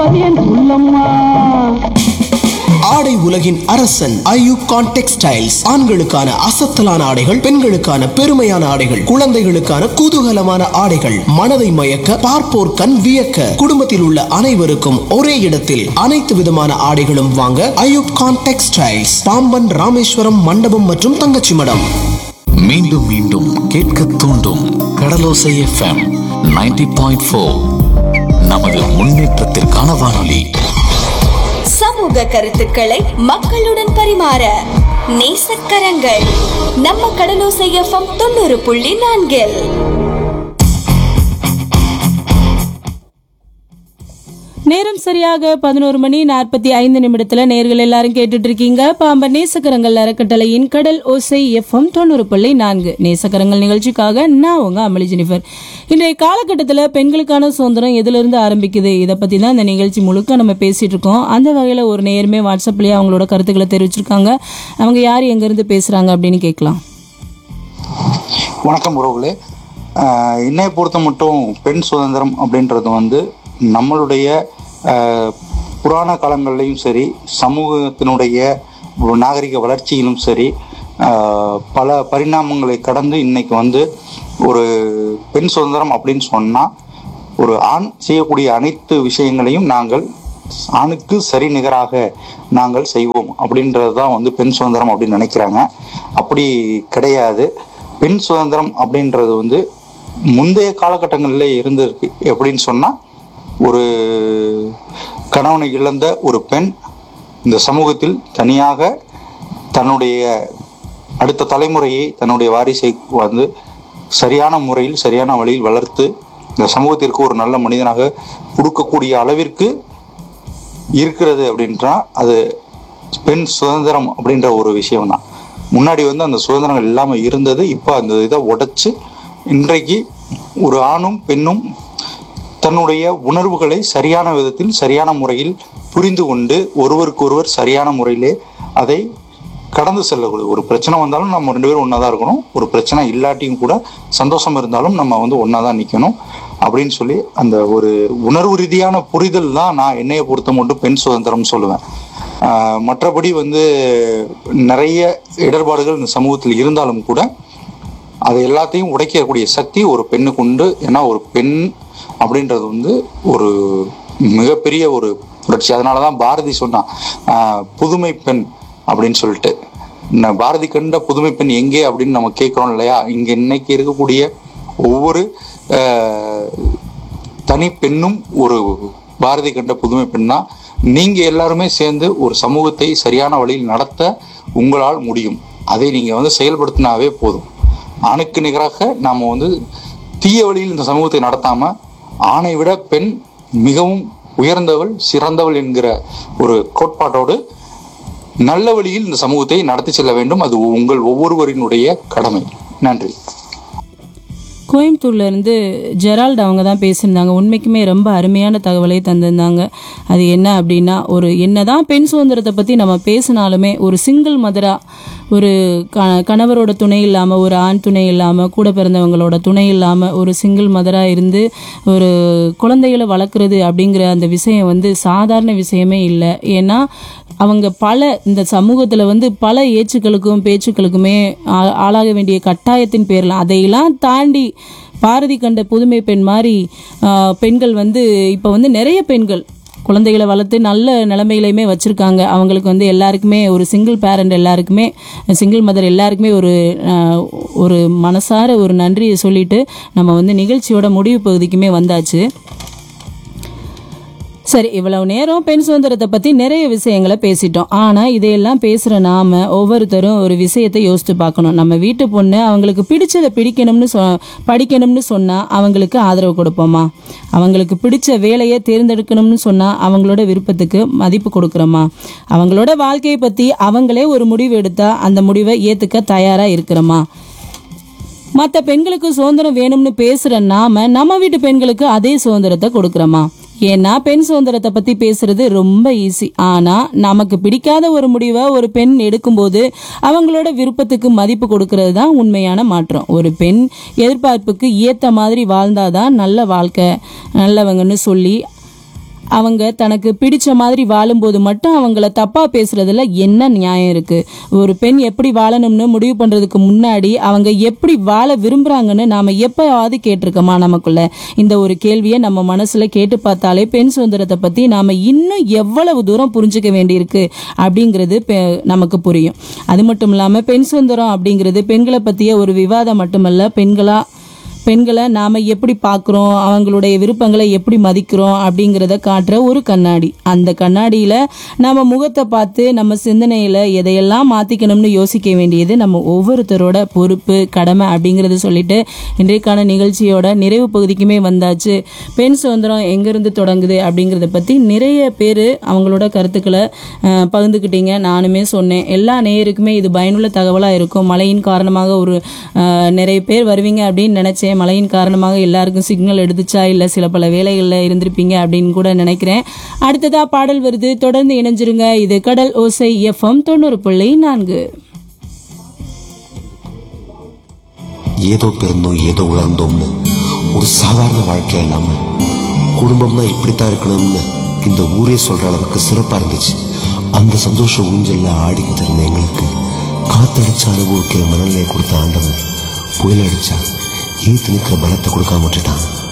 என்பது என் உள்ளம்மா ஆடை உலகின் அரசன் ஐயூப் கான் டெக்ஸ்டைல்ஸ் ஆண்களுக்கான அசத்தலான ஆடைகள் பெண்களுக்கான பெருமையான ஆடைகள் குழந்தைகளுக்கான குதூகலமான ஆடைகள் மனதை மயக்க பார்ப்போர் கண் வியக்க குடும்பத்தில் உள்ள அனைவருக்கும் ஒரே இடத்தில் அனைத்து விதமான ஆடைகளும் வாங்க ஐயூப் கான் டெக்ஸ்டைல்ஸ் பாம்பன் ராமேஸ்வரம் மண்டபம் மற்றும் தங்கச்சி மடம் மீண்டும் மீண்டும் கேட்க தூண்டும் கடலோசை எஃப்எம் 90.4 பாயிண்ட் ஃபோர் நமது முன்னேற்றத்திற்கான வானொலி சமூக கருத்துக்களை மக்களுடன் பரிமாற நேசக்கரங்கள் நம்ம கடலோசை எஃப்எம் தொண்ணூறு புள்ளி நான்கில் நேரம் சரியாக பதினோரு மணி நாற்பத்தி ஐந்து நிமிடத்துல நேர்கள் எல்லாரும் கேட்டுட்டு இருக்கீங்க பாம்பன் நேசக்கரங்கள் அறக்கட்டளையின் கடல் ஓசை எஃப்எம் தொண்ணூறு புள்ளி நான்கு நேசக்கரங்கள் நிகழ்ச்சிக்காக நான் உங்க அமளி ஜெனிஃபர் இன்றைய காலகட்டத்தில் பெண்களுக்கான சுதந்திரம் எதுல இருந்து ஆரம்பிக்குது இதை பத்தி தான் இந்த நிகழ்ச்சி முழுக்க நம்ம பேசிட்டு இருக்கோம் அந்த வகையில ஒரு நேர்மே வாட்ஸ்அப்லயே அவங்களோட கருத்துக்களை தெரிவிச்சிருக்காங்க அவங்க யார் எங்க இருந்து பேசுறாங்க அப்படின்னு கேட்கலாம் வணக்கம் உறவுகளே ஆஹ் என்னை பொறுத்த மட்டும் பெண் சுதந்திரம் அப்படின்றது வந்து நம்மளுடைய ஆஹ், புராண காலங்கள்லையும் சரி சமூகத்தினுடைய ஒரு நாகரிக வளர்ச்சியிலும் சரி ஆஹ், பல பரிணாமங்களை கடந்து இன்னைக்கு வந்து ஒரு பெண் சுதந்திரம் அப்படின்னு சொன்னால் ஒரு ஆண் செய்யக்கூடிய அனைத்து விஷயங்களையும் நாங்கள் ஆணுக்கு சரி நிகராக நாங்கள் செய்வோம் அப்படின்றது தான் வந்து பெண் சுதந்திரம் அப்படின்னு நினைக்கிறாங்க அப்படி கிடையாது பெண் சுதந்திரம் அப்படின்றது வந்து முந்தைய காலகட்டங்களில் இருந்திருக்கு எப்படின்னு சொன்னால் ஒரு கணவனை இழந்த ஒரு பெண் இந்த சமூகத்தில் தனியாக தன்னுடைய அடுத்த தலைமுறையை தன்னுடைய வாரிசை வந்து சரியான முறையில் சரியான வழியில் வளர்த்து இந்த சமூகத்திற்கு ஒரு நல்ல மனிதனாக கொடுக்கக்கூடிய அளவிற்கு இருக்கிறது அப்படின்றா அது பெண் சுதந்திரம் அப்படின்ற ஒரு விஷயம் தான் முன்னாடி வந்து அந்த சுதந்திரங்கள் இல்லாமல் இருந்தது இப்போ அந்த இதை உடைச்சு இன்றைக்கு ஒரு ஆணும் பெண்ணும் தன்னுடைய உணர்வுகளை சரியான விதத்தில் சரியான முறையில் புரிந்து கொண்டு ஒருவருக்கொருவர் சரியான முறையிலே அதை கடந்து செல்லக்கூடிய ஒரு பிரச்சனை வந்தாலும் நம்ம ரெண்டு பேரும் ஒன்றா தான் இருக்கணும் ஒரு பிரச்சனை இல்லாட்டியும் கூட சந்தோஷம் இருந்தாலும் நம்ம வந்து ஒன்றா தான் நிற்கணும் அப்படின்னு சொல்லி அந்த ஒரு உணர்வு ரீதியான புரிதல் தான் நான் என்னையை பொறுத்த மட்டும் பெண் சுதந்திரம் சொல்லுவேன் ஆஹ் மற்றபடி வந்து நிறைய இடர்பாடுகள் இந்த சமூகத்தில் இருந்தாலும் கூட அதை எல்லாத்தையும் உடைக்கக்கூடிய சக்தி ஒரு பெண்ணுக்கு உண்டு ஏன்னா ஒரு பெண் அப்படின்றது வந்து ஒரு மிகப்பெரிய ஒரு புரட்சி அதனால தான் பாரதி சொன்னான் ஆஹ் புதுமை பெண் அப்படின்னு சொல்லிட்டு ந- பாரதி கண்ட புதுமை பெண் எங்கே அப்படின்னு நம்ம கேட்குறோம் இல்லையா இங்க இன்னைக்கு இருக்கக்கூடிய ஒவ்வொரு ஆஹ், தனி பெண்ணும் ஒரு பாரதி கண்ட புதுமை பெண் தான் நீங்க எல்லாருமே சேர்ந்து ஒரு சமூகத்தை சரியான வழியில் நடத்த உங்களால் முடியும் அதை நீங்க வந்து செயல்படுத்தினாவே போதும் ஆணுக்கு நிகராக நாம வந்து தீய வழியில் இந்த சமூகத்தை நடத்தாம ஆணை விட பெண் மிகவும் உயர்ந்தவள் சிறந்தவள் என்கிற ஒரு கோட்பாட்டோடு நல்ல வழியில் இந்த சமூகத்தை நடத்தி செல்ல வேண்டும் அது உங்கள் ஒவ்வொருவரினுடைய கடமை நன்றி கோயம்புத்தூர்ல இருந்து ஜெரால்டு அவங்க தான் பேசியிருந்தாங்க உண்மைக்குமே ரொம்ப அருமையான தகவலை தந்திருந்தாங்க அது என்ன அப்படின்னா ஒரு என்னதான் பெண் சுதந்திரத்தை பற்றி நம்ம பேசினாலுமே ஒரு சிங்கிள் மதரா ஒரு க கணவரோட துணை இல்லாமல் ஒரு ஆண் துணை இல்லாமல் கூட பிறந்தவங்களோட துணை இல்லாமல் ஒரு சிங்கிள் மதராக இருந்து ஒரு குழந்தைகளை வளர்க்குறது அப்படிங்கிற அந்த விஷயம் வந்து சாதாரண விஷயமே இல்லை ஏன்னா அவங்க பல இந்த சமூகத்தில் வந்து பல ஏச்சுக்களுக்கும் பேச்சுக்களுக்குமே ஆ- ஆளாக வேண்டிய கட்டாயத்தின் பேரில் அதையெல்லாம் தாண்டி பாரதி கண்ட புதுமை பெண் மாதிரி ஆ, பெண்கள் வந்து இப்போ வந்து நிறைய பெண்கள் குழந்தைகளை வளர்த்து நல்ல நிலைமையிலையுமே வச்சுருக்காங்க அவங்களுக்கு வந்து எல்லாருக்குமே ஒரு சிங்கிள் பேரண்ட் எல்லாருக்குமே சிங்கிள் மதர் எல்லாருக்குமே ஒரு ஆ, ஒரு மனசார ஒரு நன்றியை சொல்லிட்டு நம்ம வந்து நிகழ்ச்சியோட முடிவு பகுதிக்குமே வந்தாச்சு சரி இவ்வளவு நேரம் பெண் சுதந்திரத்தை பத்தி நிறைய விஷயங்களை பேசிட்டோம் ஆனா இதையெல்லாம் பேசுற நாம ஒவ்வொருத்தரும் ஒரு விஷயத்தை யோசிச்சு பார்க்கணும் நம்ம வீட்டு பொண்ணு அவங்களுக்கு பிடிச்சதை பிடிக்கணும்னு சொ படிக்கணும்னு சொன்னா அவங்களுக்கு ஆதரவு கொடுப்போமா அவங்களுக்கு பிடிச்ச வேலையை தேர்ந்தெடுக்கணும்னு சொன்னா அவங்களோட விருப்பத்துக்கு மதிப்பு கொடுக்குறோமா அவங்களோட வாழ்க்கையை பத்தி அவங்களே ஒரு முடிவு எடுத்தா அந்த முடிவை ஏத்துக்க தயாரா இருக்கிறோமா மற்ற பெண்களுக்கு சுதந்திரம் வேணும்னு பேசுற நாம நம்ம வீட்டு பெண்களுக்கு அதே சுதந்திரத்தை கொடுக்கறோமா ஏன்னா பெண் சுதந்திரத்தை பத்தி பேசுறது ரொம்ப ஈஸி ஆனா நமக்கு பிடிக்காத ஒரு முடிவை ஒரு பெண் எடுக்கும்போது அவங்களோட விருப்பத்துக்கு மதிப்பு கொடுக்கறது தான் உண்மையான மாற்றம் ஒரு பெண் எதிர்பார்ப்புக்கு ஏத்த மாதிரி வாழ்ந்தாதான் நல்ல வாழ்க்கை நல்லவங்கன்னு சொல்லி அவங்க தனக்கு பிடிச்ச மாதிரி வாழும்போது மட்டும் அவங்கள தப்பா பேசுறதுல என்ன நியாயம் இருக்கு ஒரு பெண் எப்படி வாழணும்னு முடிவு பண்றதுக்கு முன்னாடி அவங்க எப்படி வாழ விரும்புறாங்கன்னு நாம எப்பயாவது கேட்டிருக்கோமா நமக்குள்ள இந்த ஒரு கேள்வியை நம்ம மனசுல கேட்டு பார்த்தாலே பெண் சுதந்திரத்தை பத்தி நாம இன்னும் எவ்வளவு தூரம் புரிஞ்சுக்க வேண்டியிருக்கு அப்படிங்கிறது பெ- நமக்கு புரியும் அது மட்டும் இல்லாம பெண் சுதந்திரம் அப்படிங்கிறது பெண்களை பத்திய ஒரு விவாதம் மட்டுமல்ல பெண்களா பெண்களை நாம எப்படி பார்க்குறோம் அவங்களுடைய விருப்பங்களை எப்படி மதிக்கிறோம் அப்படிங்கிறத காட்டுற ஒரு கண்ணாடி அந்த கண்ணாடியில நம்ம முகத்தை பார்த்து நம்ம சிந்தனையில எதையெல்லாம் மாத்திக்கணும்னு யோசிக்க வேண்டியது நம்ம ஒவ்வொருத்தரோட பொறுப்பு கடமை அப்படிங்கறத சொல்லிட்டு இன்றைக்கான நிகழ்ச்சியோட நிறைவு பகுதிக்குமே வந்தாச்சு பெண் சுதந்திரம் எங்கிருந்து தொடங்குது அப்படிங்கறத பத்தி நிறைய பேர் அவங்களோட கருத்துக்களை அஹ், பகிர்ந்துக்கிட்டீங்க நானுமே சொன்னேன் எல்லா நேயருக்குமே இது பயனுள்ள தகவலா இருக்கும் மழையின் காரணமாக ஒரு அஹ், நிறைய பேர் வருவீங்க அப்படின்னு நினைச்சேன் மழையின் காரணமாக எல்லாருக்கும் சிக்னல் எடுத்துச்சா இல்ல சில பல வேலைகள்ல இருந்திருப்பீங்க அப்படின்னு கூட நினைக்கிறேன் அடுத்ததா பாடல் வருது தொடர்ந்து இணைஞ்சிருங்க இது கடல் ஓசை எஃப்எம் தொண்ணூறு புள்ளி நான்கு ஏதோ பிறந்தோம் ஏதோ உணர்ந்தோம்னு ஒரு சாதாரண வாழ்க்கை இல்லாம குடும்பம்னா இப்படித்தான் இருக்கணும்னு இந்த ஊரே சொல்ற அளவுக்கு சிறப்பா இருந்துச்சு அந்த சந்தோஷ ஊஞ்சல்ல ஆடிக்கிட்டு இருந்த எங்களுக்கு காத்தடிச்ச அனுபவிக்கிற மனநிலையை கொடுத்த ஆண்டவன் புயல் அடிச்சா ஈத்து நிற்கிற பலத்தை கொடுக்காம விட்டுட்டான்